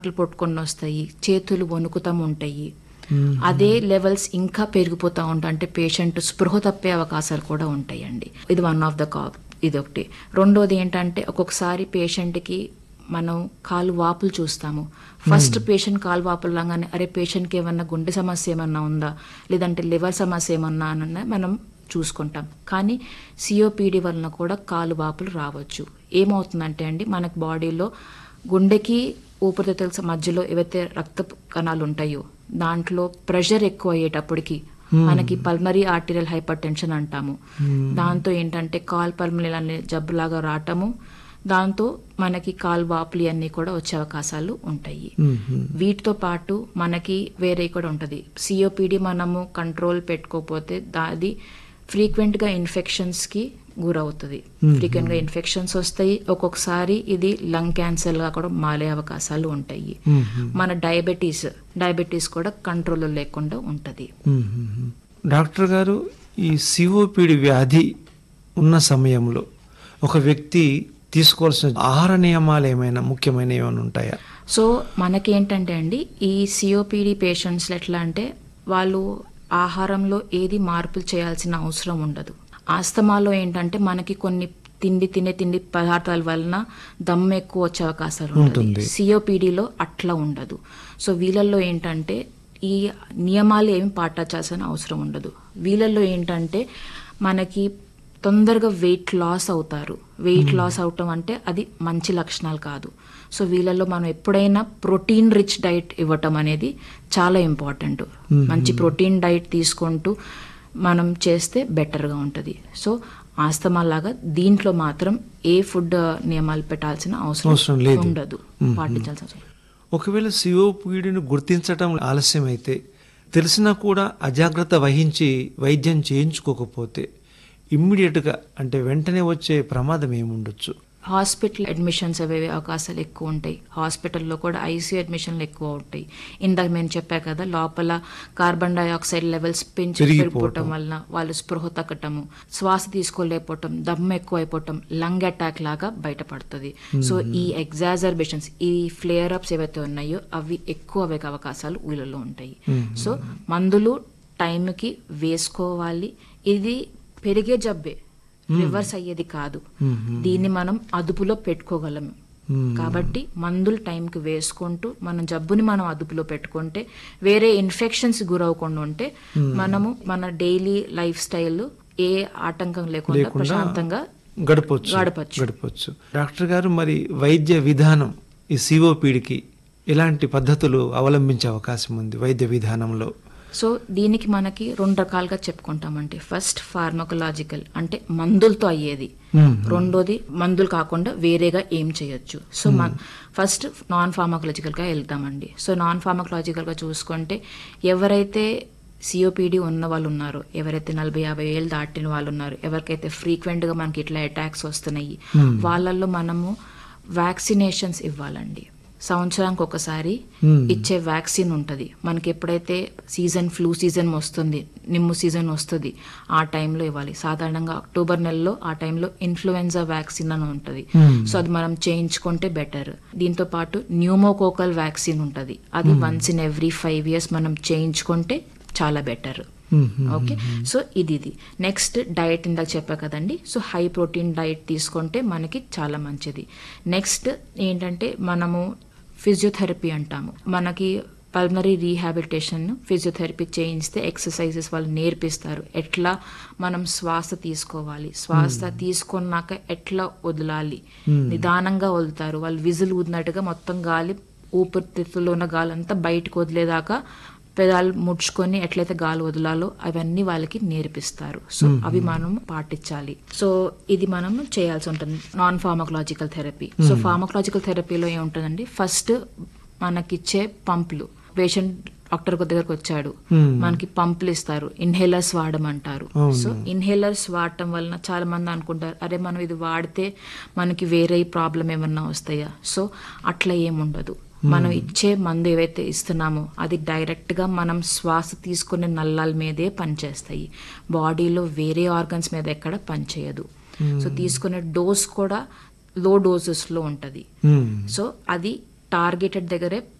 చెమటలు పట్టుకొని వస్తాయి చేతులు వణుకుతా ఉంటాయి అదే లెవెల్స్ ఇంకా పెరిగిపోతూ ఉంటాయి అంటే పేషెంట్ స్పృహ తప్పే అవకాశాలు కూడా ఉంటాయండి ఇది వన్ ఆఫ్ ద కా ఇది ఒకటి రెండోది ఏంటంటే ఒక్కొక్కసారి పేషెంట్కి మనం కాలు వాపులు చూస్తాము ఫస్ట్ పేషెంట్ కాలు వాపులు లాగానే అరే పేషెంట్కి ఏమన్నా గుండె సమస్య ఏమన్నా ఉందా లేదంటే లివర్ సమస్య ఏమన్నా అని మనం చూసుకుంటాం కానీ సిఓపిడి వలన కూడా కాలు వాపులు రావచ్చు ఏమవుతుందంటే అండి మనకి బాడీలో గుండెకి ఊపిరితిత్తుల మధ్యలో ఏవైతే రక్త కణాలు ఉంటాయో దాంట్లో ప్రెషర్ ఎక్కువ అయ్యేటప్పటికి మనకి పల్మరీ ఆర్టీరియల్ హైపర్ టెన్షన్ అంటాము దాంతో ఏంటంటే కాల్ పల్మరీ అనే జబ్బులాగా రావటము దాంతో మనకి కాల్ వాపులు అన్నీ కూడా వచ్చే అవకాశాలు ఉంటాయి వీటితో పాటు మనకి వేరే కూడా ఉంటుంది సిఓపిడి మనము కంట్రోల్ పెట్టుకోకపోతే దాది ఫ్రీక్వెంట్గా ఇన్ఫెక్షన్స్కి గురవుతుంది ఫ్రీక్వెంట్గా ఇన్ఫెక్షన్స్ వస్తాయి ఒక్కొక్కసారి ఇది లంగ్ క్యాన్సర్గా కూడా మారే అవకాశాలు ఉంటాయి మన డయాబెటీస్ డయాబెటీస్ కూడా కంట్రోల్లో లేకుండా ఉంటుంది డాక్టర్ గారు ఈ సిఓపిడి వ్యాధి ఉన్న సమయంలో ఒక వ్యక్తి తీసుకోవాల్సిన ఆహార నియమాలు ఏమైనా ముఖ్యమైన ఏమైనా ఉంటాయా సో మనకేంటంటే అండి ఈ సిఓపిడి పేషెంట్స్ ఎట్లా అంటే వాళ్ళు ఆహారంలో ఏది మార్పులు చేయాల్సిన అవసరం ఉండదు ఆస్తమాలో ఏంటంటే మనకి కొన్ని తిండి తినే తిండి పదార్థాల వలన దమ్ము ఎక్కువ వచ్చే అవకాశాలు ఉంటుంది ఉంటుంది. సిఓపిడిలో అట్లా ఉండదు సో వీళ్ళల్లో ఏంటంటే ఈ నియమాలు ఏమి పాటించాల్సిన అవసరం ఉండదు వీళ్ళల్లో ఏంటంటే మనకి తొందరగా వెయిట్ లాస్ అవుతారు వెయిట్ లాస్ అవటం అంటే అది మంచి లక్షణాలు కాదు సో వీళ్ళల్లో మనం ఎప్పుడైనా ప్రోటీన్ రిచ్ డైట్ ఇవ్వటం అనేది చాలా ఇంపార్టెంట్ మంచి ప్రోటీన్ డైట్ తీసుకుంటూ మనం చేస్తే బెటర్గా ఉంటుంది సో ఆస్తమా లాగా దీంట్లో మాత్రం ఏ ఫుడ్ నియమాలు పెట్టాల్సిన అవసరం అవసరం లేదు. ఉండదు పాటించాల్సిన అవసరం ఒకవేళ సిఓపిడిని గుర్తించటం ఆలస్యమైతే తెలిసినా కూడా అజాగ్రత్త వహించి వైద్యం చేయించుకోకపోతే ఇమ్మీడియట్గా అంటే వెంటనే వచ్చే ప్రమాదం ఏముండొచ్చు హాస్పిటల్ అడ్మిషన్స్ అవే అవకాశాలు ఎక్కువ ఉంటాయి హాస్పిటల్లో కూడా ఐసీయూ అడ్మిషన్లు ఎక్కువ ఉంటాయి ఇందాక నేను చెప్పా కదా లోపల కార్బన్ డైఆక్సైడ్ లెవెల్స్ పెంచి పెరిగిపోవటం. పెరిగిపోవటం వలన వాళ్ళు స్పృహ తగ్గటము శ్వాస తీసుకోలేకపోవటం దమ్ము ఎక్కువ అయిపోవటం లంగ్ అటాక్ లాగా బయటపడుతుంది సో ఈ ఎగ్జాజర్బేషన్స్ ఈ ఫ్లేయర్ అప్స్ ఏవైతే ఉన్నాయో అవి ఎక్కువ అవ్వే అవకాశాలు వీళ్ళలో ఉంటాయి సో మందులు టైంకి వేసుకోవాలి ఇది పెరిగే జబ్బే రివర్స్ అయ్యేది కాదు దీన్ని మనం అదుపులో పెట్టుకోగలము కాబట్టి మందులు టైంకి వేసుకుంటూ మన జబ్బుని మనం అదుపులో పెట్టుకుంటే వేరే ఇన్ఫెక్షన్స్ గురవకుండా ఉంటే మనము మన డైలీ లైఫ్ స్టైల్ ఏ ఆటంకం లేకుండా లేకుండా ప్రశాంతంగా గడపొచ్చు గడపొచ్చు. గడపొచ్చు డాక్టర్ గారు మరి వైద్య విధానం ఈ సిఓపిడికి ఎలాంటి పద్ధతులు అవలంబించే అవకాశం ఉంది వైద్య విధానంలో సో దీనికి మనకి రెండు రకాలుగా చెప్పుకుంటామంటే ఫస్ట్ ఫార్మకలాజికల్ అంటే మందులతో అయ్యేది మ్మ్. రెండోది మందులు కాకుండా వేరేగా ఏం చేయొచ్చు సో మన ఫస్ట్ నాన్ ఫార్మకలాజికల్గా వెళ్తామండి సో నాన్ ఫార్మకలాజికల్గా చూసుకుంటే ఎవరైతే సిఓపిడి ఉన్న వాళ్ళు ఉన్నారో ఎవరైతే నలభై యాభై ఏళ్ళు దాటిన వాళ్ళు ఉన్నారు ఎవరికైతే ఫ్రీక్వెంట్గా మనకి ఇట్లా అటాక్స్ వస్తున్నాయి వాళ్ళల్లో మనము వ్యాక్సినేషన్స్ ఇవ్వాలండి సంవత్సరానికి ఒకసారి Hmm. ఇచ్చే వ్యాక్సిన్ ఉంటుంది మనకి ఎప్పుడైతే సీజన్ ఫ్లూ సీజన్ వస్తుంది నిమ్ము సీజన్ వస్తుంది ఆ టైంలో ఇవ్వాలి సాధారణంగా అక్టోబర్ నెలలో ఆ టైంలో ఇన్ఫ్లుయెన్జా వ్యాక్సిన్ అని ఉంటుంది Hmm. సో అది మనం చేయించుకుంటే బెటర్ దీంతో పాటు న్యూమోకోకల్ వ్యాక్సిన్ ఉంటుంది అది once in every five years మనం చేయించుకుంటే చాలా బెటర్ మ్మ్. ఓకే సో ఇది ఇది నెక్స్ట్ డైట్ ఇందాక చెప్పా కదండి సో హై ప్రోటీన్ డైట్ తీసుకుంటే మనకి చాలా మంచిది నెక్స్ట్ ఏంటంటే మనము ఫిజియోథెరపీ అంటాము మనకి పల్మరీ రీహాబిలిటేషన్ ఫిజియోథెరపీ చేయిస్తే ఎక్సర్సైజెస్ వాళ్ళు నేర్పిస్తారు ఎట్లా మనం శ్వాస తీసుకోవాలి శ్వాస తీసుకున్నాక ఎట్లా వదలాలి నిదానంగా వదులుతారు వాళ్ళు విజిల్ ఊదినట్టుగా మొత్తం గాలి ఊపిరితిత్తుల్లో ఉన్న గాలి అంతా బయటకు వదిలేదాకా పెదాలు ముడుచుకొని ఎట్లయితే గాలి వదలాలో అవన్నీ వాళ్ళకి నేర్పిస్తారు సో అవి మనం పాటించాలి సో ఇది మనం చేయాల్సి ఉంటుంది non pharmacological therapy so pharmacological థెరపీలో ఏముంటుందండి ఫస్ట్ మనకిచ్చే పంపులు పేషెంట్ డాక్టర్ దగ్గరకు వచ్చాడు Hmm. మనకి పంపులు ఇస్తారు ఇన్హేలర్స్ వాడమంటారు అవును. సో ఇన్హేలర్స్ వాడటం వలన చాలా మంది అనుకుంటారు అరే మనం ఇది వాడితే మనకి వేరే ప్రాబ్లం ఏమన్నా వస్తాయా సో అట్లా ఏముండదు మనం ఇచ్చే మందు ఏవైతే ఇస్తున్నామో అది డైరెక్ట్గా మనం శ్వాస తీసుకునే నల్లాల మీదే పనిచేస్తాయి బాడీలో వేరే ఆర్గన్స్ మీద ఎక్కడ పనిచేయదు సో తీసుకునే డోస్ కూడా లో డోసెస్లో ఉంటుంది మ్మ్. సో అది టార్గెటెడ్ దగ్గరే